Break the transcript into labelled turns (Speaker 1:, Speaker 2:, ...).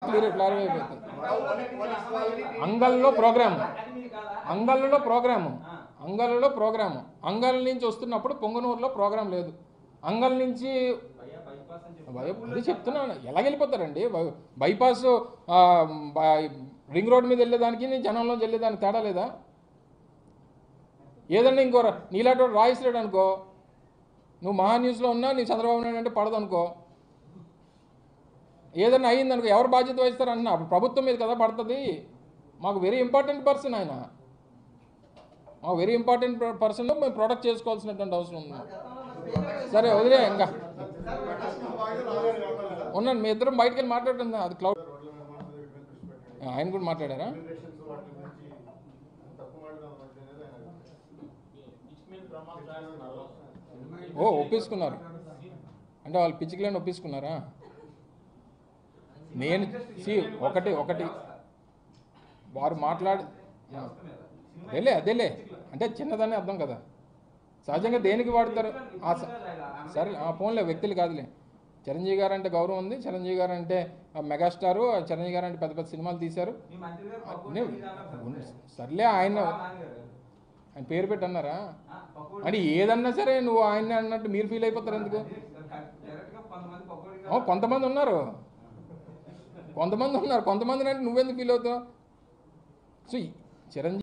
Speaker 1: clear clarify అయిపోతుంది అంగల్లో programme అంగల్లో ప్రోగ్రాము అంగల్లో ప్రోగ్రాము అంగల్ నుంచి వస్తున్నప్పుడు పొంగనూరులో ప్రోగ్రాం లేదు అంగల్ నుంచి భయ- అది చెప్తున్నాను ఎలా వెళ్ళిపోతారండి బై- బైపాస్ ఆ, బై- రింగ్ రోడ్ మీద వెళ్ళేదానికి నేను జనంలోంచి వెళ్ళేదానికి తేడా లేదా ఏదన్నా ఇంకో రా- నీలాంటి వాడు రాయిస్తాడు అనుకో నువ్వు మహా న్యూస్లో ఉన్నా నీ చంద్రబాబు నాయుడు అంటే పడదు అనుకో ఏదన్నా అయ్యింది అనుకో ఎవరు బాధ్యత వహిస్తారు అన్న అప్పుడు ప్రభుత్వం మీద కదా పడుతుంది మాకు వెరీ ఇంపార్టెంట్ పర్సన్ ఆయన మాకు వెరీ ఇంపార్టెంట్ పర్సన్ మేము ప్రొటెక్ట్ చేసుకోవాల్సినటువంటి అవసరం ఉంది సరే వదిలే ఇంకా ఉన్నాను మీ ఇద్దరం బయటకు వెళ్ళి మాట్లాడుతుందా అది క్లౌడ్ ఆయన కూడా మాట్లాడారా ఓ ఒప్పేసుకున్నారు అంటే వాళ్ళు పిచ్చికలేని ఒప్పేసుకున్నారా నేను సి ఒకటి ఒకటి వారు మాట్లాడి అదేలే అదేలే అంటే చిన్నదని అర్థం కదా సహజంగా దేనికి వాడతారు ఆ స- సరే ఆ ఫోన్లే వ్యక్తులు కాదులే చిరంజీవి గారు అంటే గౌరవం ఉంది చిరంజీవి గారు అంటే ఆ మెగాస్టారు ఆ చిరంజీవి గారు అంటే పెద్ద పెద్ద సినిమాలు తీశారు నే- ఉన్- సర్లే ఆయన ఆయన పేరు పెట్టి అన్నారా అంటే ఏదన్నా సరే నువ్వు ఆయన అన్నట్టు మీరు ఫీల్ అయిపోతారు ఎందుకు ఓ, కొంతమంది ఉన్నారు కొంతమంది ఉన్నారు కొంతమంది అంటే నువ్వెందుకు ఫీల్ అవుతావు సో ఈ చిరంజీవి